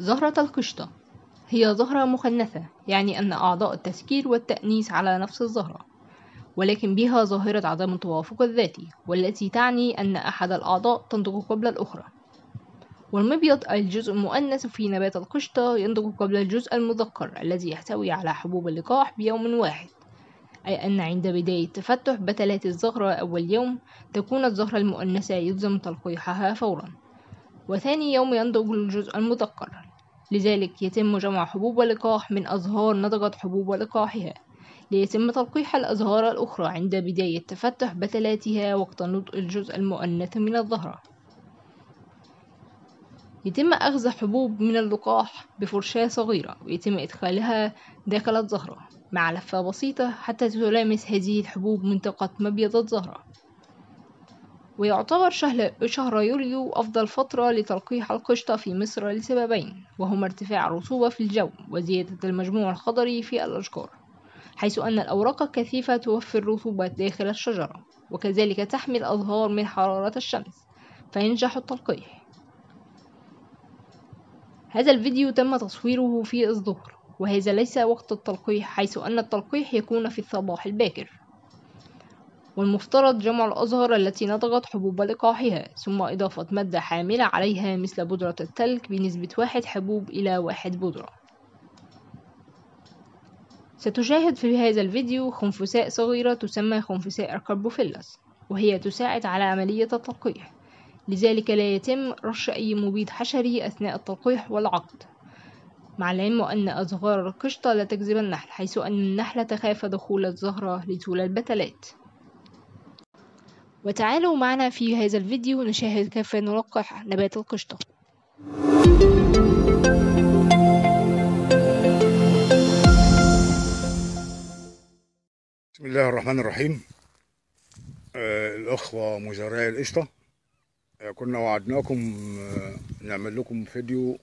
زهرة القشطة هي زهرة مخنثة يعني أن أعضاء التسكير والتأنيث على نفس الزهرة ولكن بها ظاهرة عدم التوافق الذاتي والتي تعني أن أحد الأعضاء تنضج قبل الأخرى والمبيض أي الجزء المؤنث في نبات القشطة ينضج قبل الجزء المذكر الذي يحتوي على حبوب اللقاح بيوم واحد أي أن عند بداية تفتح بتلات الزهرة أول يوم تكون الزهرة المؤنثة يلزم تلقيحها فورا وثاني يوم ينضج الجزء المذكر لذلك يتم جمع حبوب اللقاح من أزهار نضجت حبوب لقاحها ليتم تلقيح الأزهار الأخرى عند بداية تفتح بتلاتها وقت نضج الجزء المؤنث من الزهرة يتم أخذ حبوب من اللقاح بفرشاة صغيرة ويتم إدخالها داخل الزهرة مع لفة بسيطة حتى تلامس هذه الحبوب منطقة مبيض الزهرة ويعتبر شهر, شهر يوليو أفضل فترة لتلقيح القشطة في مصر لسببين وهما ارتفاع الرطوبة في الجو وزيادة المجموع الخضري في الأشجار حيث أن الأوراق الكثيفة توفر رطوبة داخل الشجرة وكذلك تحمي الأزهار من حرارة الشمس فينجح التلقيح هذا الفيديو تم تصويره في الظهر وهذا ليس وقت التلقيح حيث أن التلقيح يكون في الصباح الباكر والمفترض جمع الأزهار التي نضجت حبوب لقاحها ثم إضافة مادة حاملة عليها مثل بودرة التلج بنسبة واحد حبوب إلى واحد بودرة ستشاهد في هذا الفيديو خنفساء صغيرة تسمى خنفساء الكربوفيلس وهي تساعد على عملية التلقيح لذلك لا يتم رش أي مبيد حشري أثناء التلقيح والعقد مع العلم أن أزهار القشطة لا تجذب النحل حيث أن النحلة تخاف دخول الزهرة لطول البتلات وتعالوا معنا في هذا الفيديو نشاهد كيف نلقح نبات القشطة بسم الله الرحمن الرحيم آه الأخوة مزارعي القشطة آه كنا وعدناكم آه نعمل لكم فيديو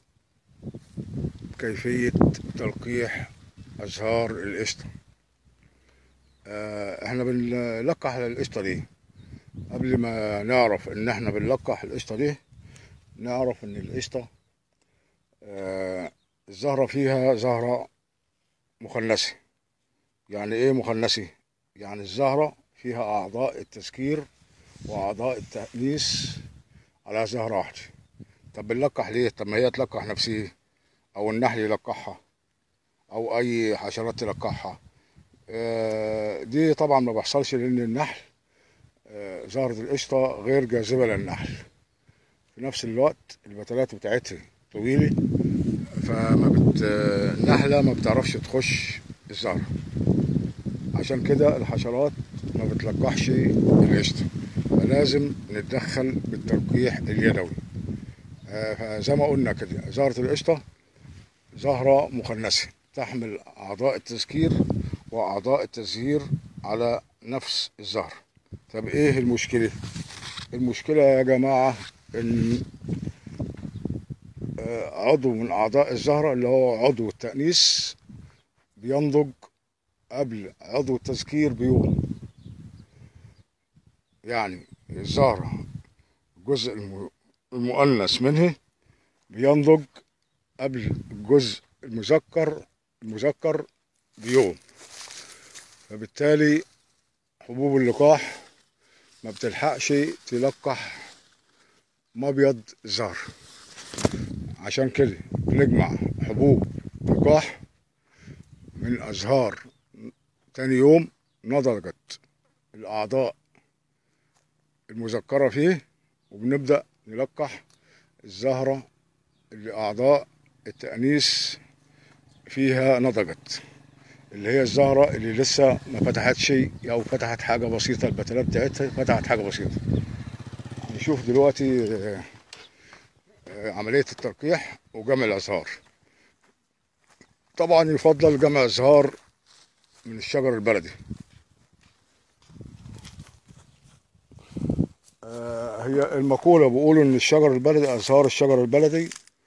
كيفية تلقيح أزهار القشطة آه احنا بنلقح القشطة دي قبل ما نعرف ان احنا بنلقح القشطة دي نعرف ان القشطة آه الزهرة فيها زهرة مخنثة يعني ايه مخنثة يعني الزهرة فيها اعضاء التسكير واعضاء التأنيث على زهرة واحدة طب بنلقح ليه طب ما هي تلقح نفسها او النحل يلقحها او اي حشرات تلقحها آه دي طبعا ما بيحصلش لان النحل آه زهرة القشطة غير جاذبة للنحل في نفس الوقت البتلات بتاعتها طويلة فما بت... النحلة ما بتعرفش تخش الزهرة عشان كده الحشرات ما بتلقحش القشطة فلازم نتدخل بالتلقيح اليدوي آه فزي ما قلنا كده زهرة القشطة زهرة مخنثة تحمل أعضاء التسكير وأعضاء التزهير على نفس الزهرة طب إيه المشكلة؟ المشكلة يا جماعة إن عضو من أعضاء الزهرة اللي هو عضو التأنيث بينضج قبل عضو التذكير بيوم يعني الزهرة الجزء المؤنث منه بينضج قبل الجزء المذكر المذكر بيوم فبالتالي حبوب اللقاح ما بتلحقش تلقح مبيض الزهر عشان كده بنجمع حبوب لقاح من أزهار تاني يوم نضجت الأعضاء المذكرة فيه وبنبدأ نلقح الزهرة اللي أعضاء التأنيث فيها نضجت اللي هي الزهرة اللي لسه ما فتحتش أو فتحت حاجة بسيطة البتلات بتاعتها فتحت حاجة بسيطة نشوف دلوقتي عملية التلقيح وجمع الأزهار طبعا يفضل جمع الزهار من الشجر البلدي هي المقولة بيقولوا إن الشجر البلدي أزهار الشجر البلدي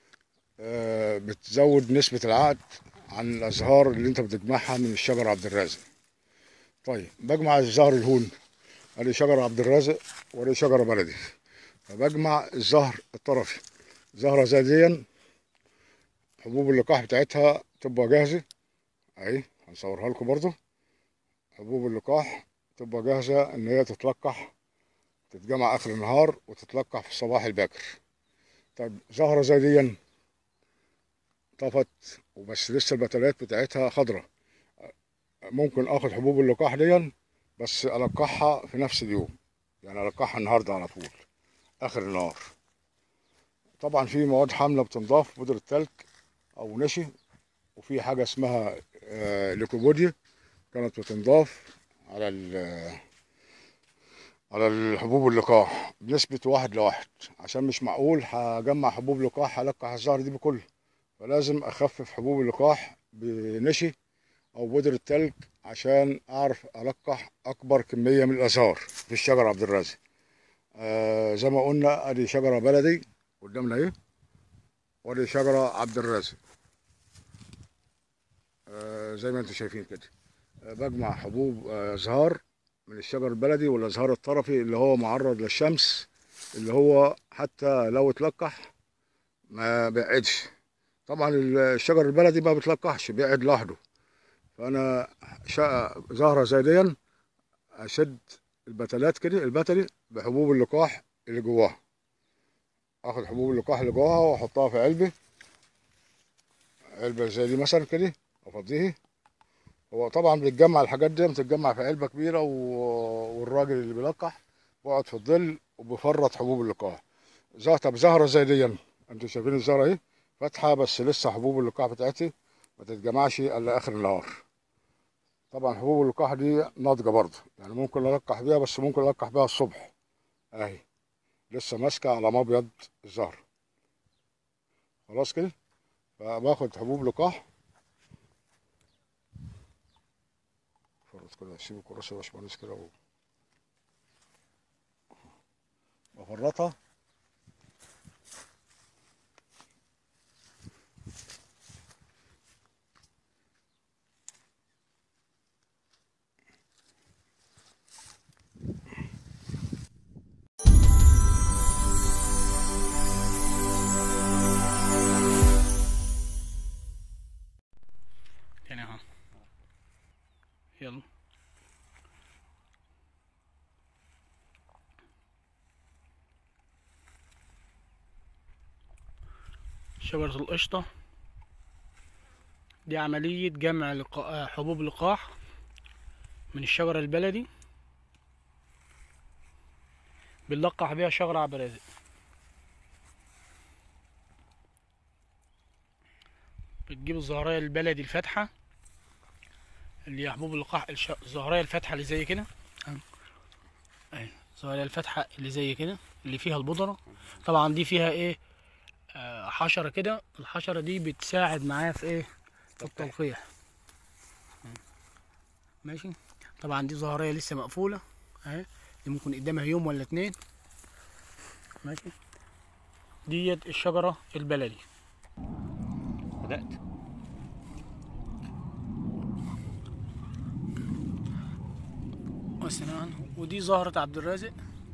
بتزود نسبة العقد عن الأزهار اللي أنت بتجمعها من الشجر عبد الرازق طيب بجمع الزهر الهون ادي شجر عبد الرازق وادي شجرة بلدي فبجمع الزهر الطرفي زهرة زي دي حبوب اللقاح بتاعتها تبقى جاهزة اهي هنصورها لكم برضو حبوب اللقاح تبقى جاهزة ان هي تتلقح تتجمع اخر النهار وتتلقح في الصباح الباكر طيب زهرة زي دي طفت وبس لسه البتلات بتاعتها خضرة ممكن اخد حبوب اللقاح دي بس القحها في نفس اليوم يعني القحها النهارده على طول اخر النهار طبعا في مواد حامله بتنضاف بودره تلج او نشي وفي حاجه اسمها آه، ليكوبوديا كانت بتنضاف على ال- على الحبوب اللقاح بنسبة واحد لواحد عشان مش معقول هجمع حبوب لقاح هلقح الزهر دي بكله فلازم أخفف حبوب اللقاح بنشي أو بودرة تلج عشان أعرف ألقح أكبر كمية من الأزهار في الشجر عبد الرازق آه زي ما قلنا أدي شجرة بلدي قدامنا أهي وأدي شجرة عبد الرازق آه زي ما انتم شايفين كده آه بجمع حبوب آه، أزهار من الشجر البلدي والازهار الطرفي اللي هو معرض للشمس اللي هو حتى لو اتلقح ما بيقعدش طبعا الشجر البلدي ما بتلقحش بيقعد لوحده فانا شا- زهره زي دي اشد البتلات كده البتلي بحبوب اللقاح اللي جواها اخد حبوب اللقاح اللي جواها واحطها في علبه علبه زي دي مثلا كده افضيه هو طبعا بتتجمع الحاجات دي بتتجمع في علبه كبيره و... والراجل اللي بيلقح بيقعد في الظل وبيفرط حبوب اللقاح زهره طب زهره زي دي انتوا شايفين الزهره اهي فاتحه بس لسه حبوب اللقاح بتاعتي ما تتجمعش الا اخر النهار طبعا حبوب اللقاح دي ناضجه برضه يعني ممكن القح بيها بس ممكن القح بيها الصبح اهي لسه ماسكه على مبيض الزهر خلاص كده فباخد حبوب لقاح فرط كده اسيب الكراسه يا باشمهندس كده و- بفرطها تاني اهو يلا شجرة القشطة دي عملية جمع لقاح حبوب لقاح من الشجرة البلدي بنلقح بيها شجرة عبد الرازق بتجيب الزهراية البلدي الفاتحة اللي هي حبوب اللقاح الش- الزهراية الفاتحة اللي زي كده أهي. اهي الزهراية الفاتحة اللي زي كده اللي فيها البودرة طبعا دي فيها ايه آه حشرة كده الحشرة دي بتساعد معايا في ايه في التلقيح ماشي طبعا دي زهراية لسه مقفولة اهي دي ممكن قدامها يوم ولا اتنين ماشي ديت الشجرة البلدي بدأت والسنان ودي زهرة عبد الرازق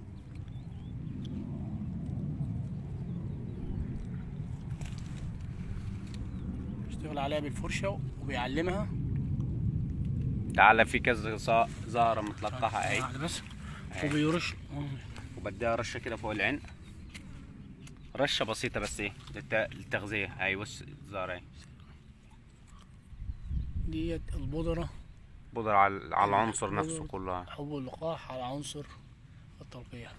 بيشتغل عليها بالفرشة وبيعلمها تعالى في كذا زا- زهرة متلقحة اهي واحدة بس أهي. وبيرش وبديها رشة كده فوق العين رشة بسيطة بس ايه للت- للتغذية اهي بص الزهرة اهي ديت البودرة بودرة على على العنصر نفسه بودرة. كلها حب اللقاح على عنصر التلقيح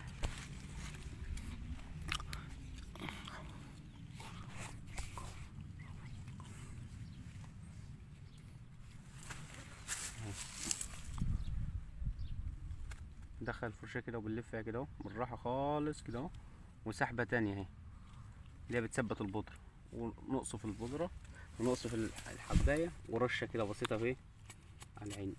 ندخل الفرشة كده وبنلف فيها كده اهو بالراحة خالص كده اهو وسحبة تانية اهي اللي هي بتثبت البودرة ونقصف البودرة ونقصف ال- الحباية ورشة كده بسيطة في على العين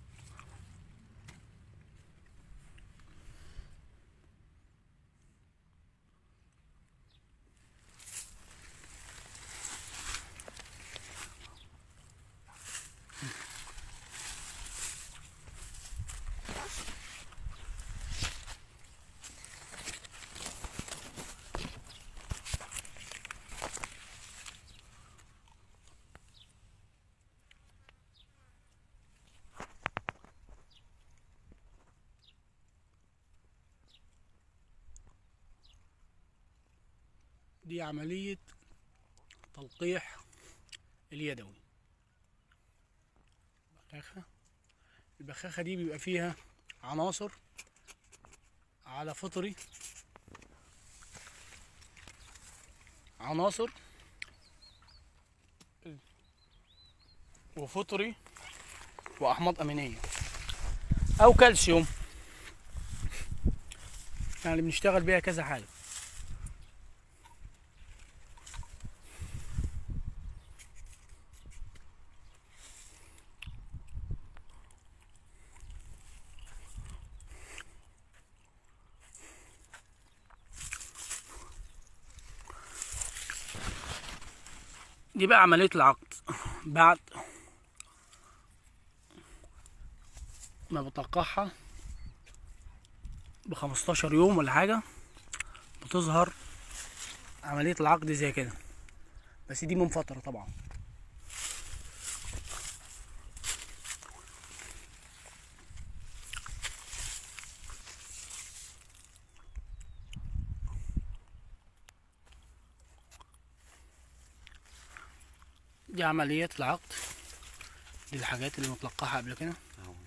دي عملية تلقيح اليدوي بخاخة البخاخة دي بيبقى فيها عناصر على فطري عناصر وفطري واحماض امينيه او كالسيوم يعني بنشتغل بيها كذا حاجه دي بقى عملية العقد بعد ما بتلقحها بخمستاشر يوم ولا حاجة بتظهر عملية العقد زي كده بس دي من فترة طبعا دي عملية العقد دي الحاجات اللي متلقحها قبل كده اهو